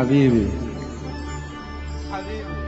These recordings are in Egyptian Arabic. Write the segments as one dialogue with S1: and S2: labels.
S1: حبيبي
S2: حبيبي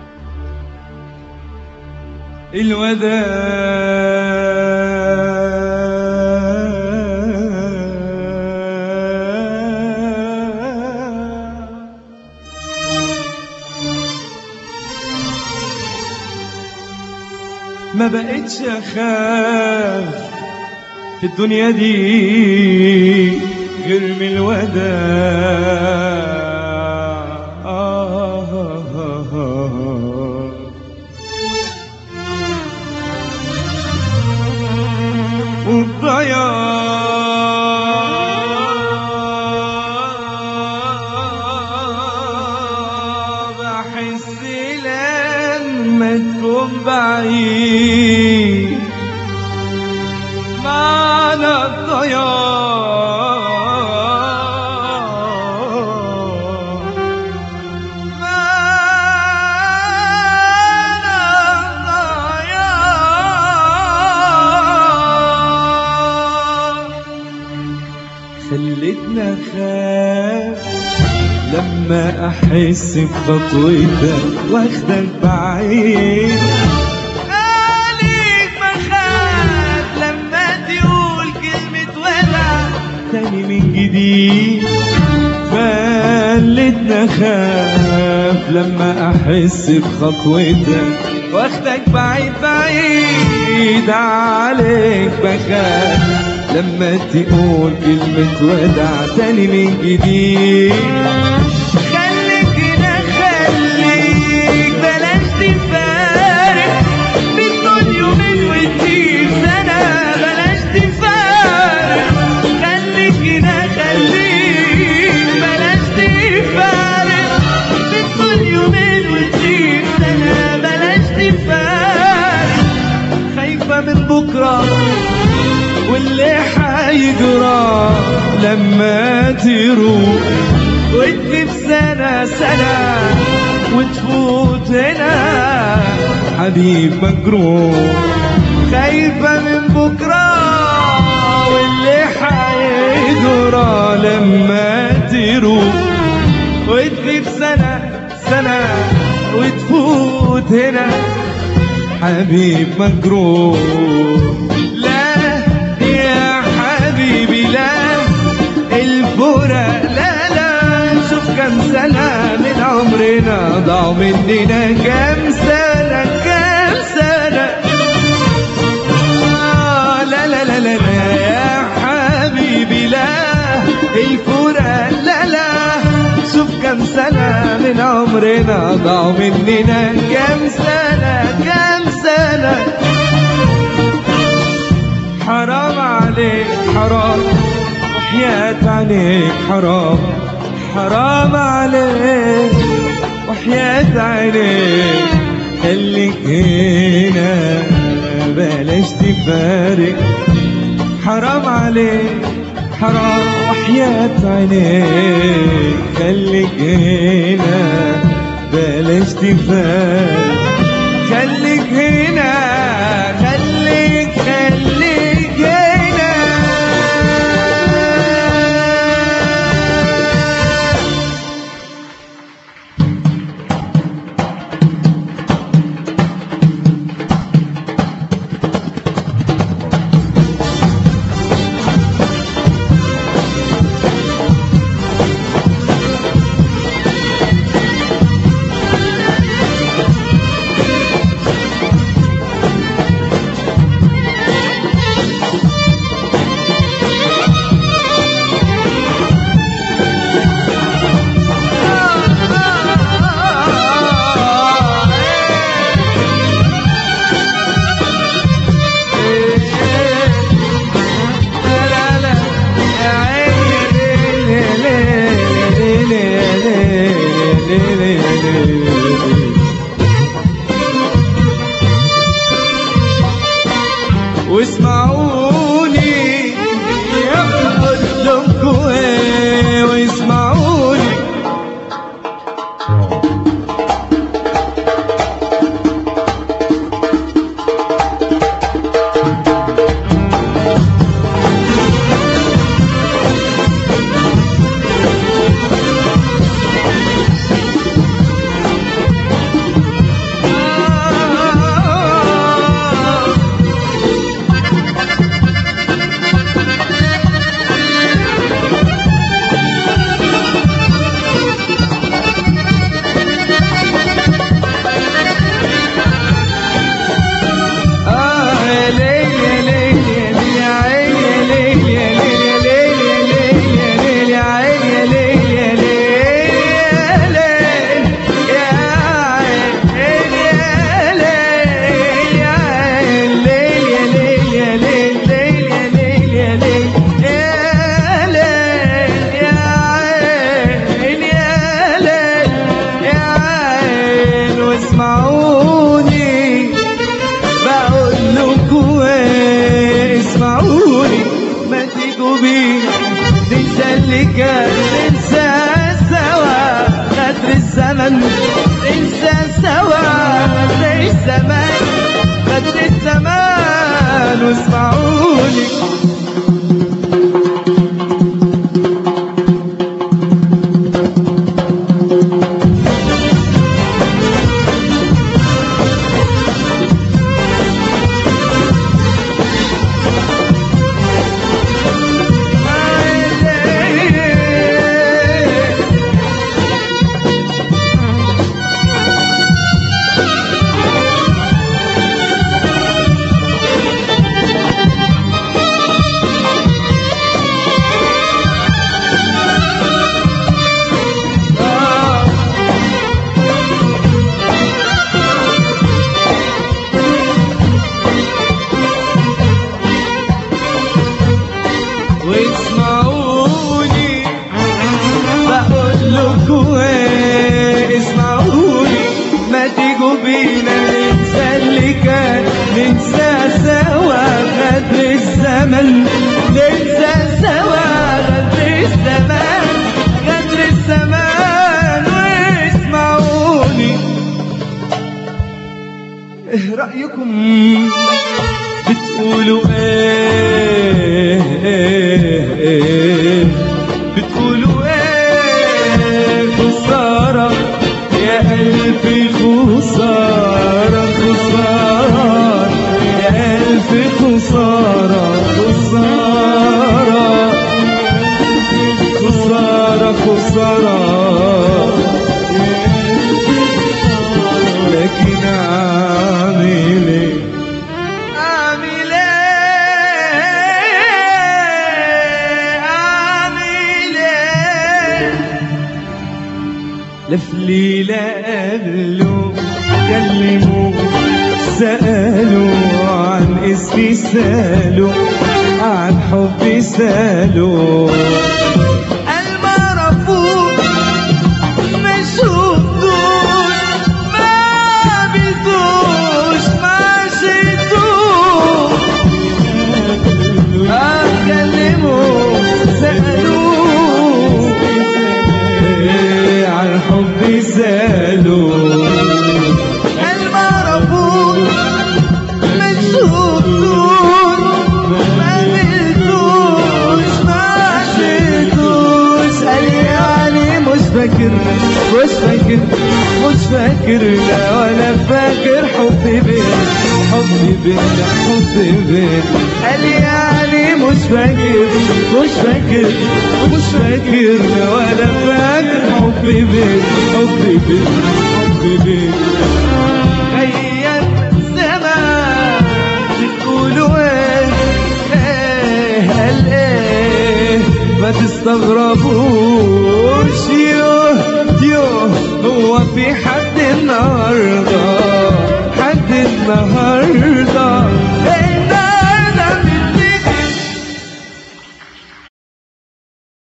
S1: الوداع ما بقتش اخاف في الدنيا دي غير من الوداع والضياع بحس لما تكون بعيد معنى الضياع معنى الضياع خلتنا خاف لما احس بخطوتك واخدك بعيد عليك بخاف لما تقول كلمة ودع تاني من جديد خلتنا خاف لما احس بخطوتك واخدك بعيد بعيد عليك بخاف لما تقول كلمة ودع تاني من جديد خليك هنا خليك بلاش تفارق بدون يومين وتجيب سنة بلاش تفارق خليك هنا خليك بلاش تفارق بدون يومين وتجيب سنة بلاش تفارق خايفة من بكرة واللي حيجرى لما تروح وتجيب سنة سنة وتفوت هنا حبيب مجروح خايفة من بكرة واللي حيجرى لما تروح وتغيب سنة سنة وتفوت هنا حبيب مجروح لا يا حبيبي لا الفرق لا لا نشوف كم سنة من عمرنا ضاعوا مننا كم سنة كم سنة آه لا لا لا لا لا يا حبيبي لا الفرق لا لا شوف كم سنة من عمرنا ضاعوا مننا كم سنة كم سنة حرام عليك حرام وحياة عليك حرام حرام عليك وحياة عليك خليك هنا بلاش تفارق حرام عليك حرام وحياة عينيك خليك هنا بلاش تفارق خليك هنا خليك خليك هنا واسمعوني اقول لكم ايه واسمعوني الزمن ننسى سوا قدر الزمان قدر الزمان واسمعوني واسمعوني بقول لكم ايه اسمعوني ما تيجوا بينا ننسى اللي كان ننسى سوا غدر الزمن ننسى سوا غدر الزمان غدر الزمان واسمعوني ايه رأيكم بتقولوا ايه, إيه, إيه بتقولوا ايه خسارة يا قلبي خسارة خسارة يا قلبي خسارة خسارة خسارة خسارة لكن اعمل ايه اعمل ايه اعمل ايه لف ليلة قبله كلموا سألوا عن اسمي سألوا عن حبي سألوا قال ما عرفوش ما شفتوش ما بيتوش ما شفتوش أكلموا سألوا إيه عن حبي سألوا قال ما عرفوش ما شفتوش ما قابلتوش ما شفتوش قال يعني مش فاكر مش فاكر مش فاكر لا ولا فاكر حبي بينا حبي بينا حبي بينا قال يعني مش فاكر مش فاكر مش فاكر لا ولا فاكر حبي بينا حبي بينا حبي بينا غير زمان بتقولوا ايه ايه قال ايه ما تستغربوش يوه يوه هو في حد النهارده حد النهارده